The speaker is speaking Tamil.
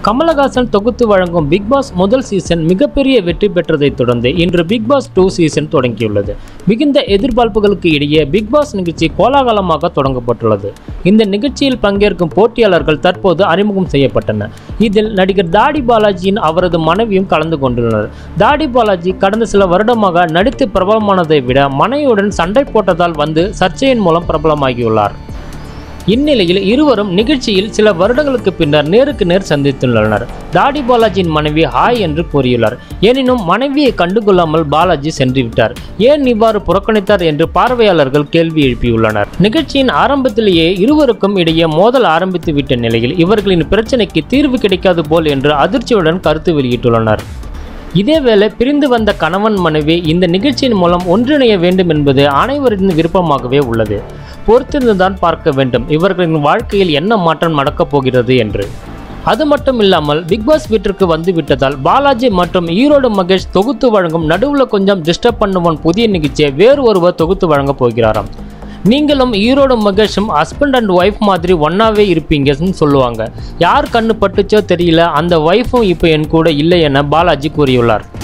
கமலஹாசன் தொகுத்து வழங்கும் பிக் பாஸ் முதல் சீசன் மிகப்பெரிய வெற்றி பெற்றதைத் தொடர்ந்து இன்று பிக் பாஸ் டூ சீசன் தொடங்கியுள்ளது மிகுந்த எதிர்பார்ப்புகளுக்கு இடையே பிக் பாஸ் நிகழ்ச்சி கோலாகலமாக தொடங்கப்பட்டுள்ளது இந்த நிகழ்ச்சியில் பங்கேற்கும் போட்டியாளர்கள் தற்போது அறிமுகம் செய்யப்பட்டனர் இதில் நடிகர் தாடி பாலாஜியின் அவரது மனைவியும் கலந்து கொண்டுள்ளனர் தாடி பாலாஜி கடந்த சில வருடமாக நடித்து பிரபலமானதை விட மனைவியுடன் சண்டை போட்டதால் வந்து சர்ச்சையின் மூலம் பிரபலமாகியுள்ளார் இந்நிலையில் இருவரும் நிகழ்ச்சியில் சில வருடங்களுக்கு பின்னர் நேருக்கு நேர் சந்தித்துள்ளனர் தாடி பாலாஜியின் மனைவி ஹாய் என்று கூறியுள்ளார் எனினும் மனைவியை கண்டுகொள்ளாமல் பாலாஜி சென்று விட்டார் ஏன் இவ்வாறு புறக்கணித்தார் என்று பார்வையாளர்கள் கேள்வி எழுப்பியுள்ளனர் நிகழ்ச்சியின் ஆரம்பத்திலேயே இருவருக்கும் இடையே மோதல் ஆரம்பித்து விட்ட நிலையில் இவர்களின் பிரச்சனைக்கு தீர்வு கிடைக்காது போல் என்று அதிர்ச்சியுடன் கருத்து வெளியிட்டுள்ளனர் இதேவேளை பிரிந்து வந்த கணவன் மனைவி இந்த நிகழ்ச்சியின் மூலம் ஒன்றிணைய வேண்டும் என்பது அனைவரின் விருப்பமாகவே உள்ளது பொறுத்திருந்துதான் பார்க்க வேண்டும் இவர்களின் வாழ்க்கையில் என்ன மாற்றம் நடக்கப் போகிறது என்று அது மட்டும் இல்லாமல் பிக் பாஸ் வீட்டிற்கு வந்து விட்டதால் பாலாஜி மற்றும் ஈரோடு மகேஷ் தொகுத்து வழங்கும் நடுவில் கொஞ்சம் டிஸ்டர்ப் பண்ணுவோம் புதிய நிகழ்ச்சியை வேறு ஒருவர் தொகுத்து வழங்கப் போகிறாராம் நீங்களும் ஈரோடு மகேஷும் ஹஸ்பண்ட் அண்ட் ஒய்ஃப் மாதிரி ஒன்னாவே இருப்பீங்கன்னு சொல்லுவாங்க யார் கண்ணு பட்டுச்சோ தெரியல அந்த ஒய்ஃபும் இப்போ என் கூட இல்லை என பாலாஜி கூறியுள்ளார்